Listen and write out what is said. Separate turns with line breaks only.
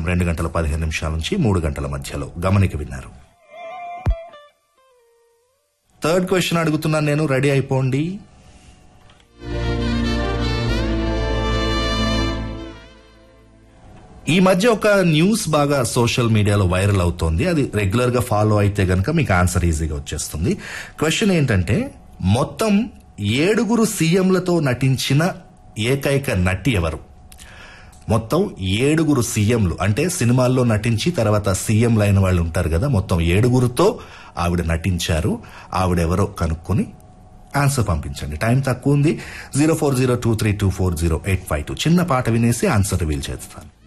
రెండు గంటల పదిహేను నిమిషాల నుంచి మూడు గంటల మధ్యలో గమనిక విన్నారు థర్డ్ క్వశ్చన్ అడుగుతున్నాను నేను రెడీ అయిపోండి ఈ మధ్య ఒక న్యూస్ బాగా సోషల్ మీడియాలో వైరల్ అవుతోంది అది రెగ్యులర్ గా ఫాలో అయితే గనక మీకు ఆన్సర్ ఈజీగా వచ్చేస్తుంది క్వశ్చన్ ఏంటంటే మొత్తం ఏడుగురు సీఎంలతో నటించిన ఏకైక నటి ఎవరు మొత్తం ఏడుగురు సీఎంలు అంటే సినిమాల్లో నటించి తర్వాత సీఎంలు అయిన వాళ్ళు ఉంటారు కదా మొత్తం ఏడుగురుతో ఆవిడ నటించారు ఆవిడెవరో కనుక్కొని ఆన్సర్ పంపించండి టైం తక్కువ ఉంది zero four zero two three two four zero eight five two చిన్న పాట వినేసి ఆన్సర్ రివీల్ చేస్తాను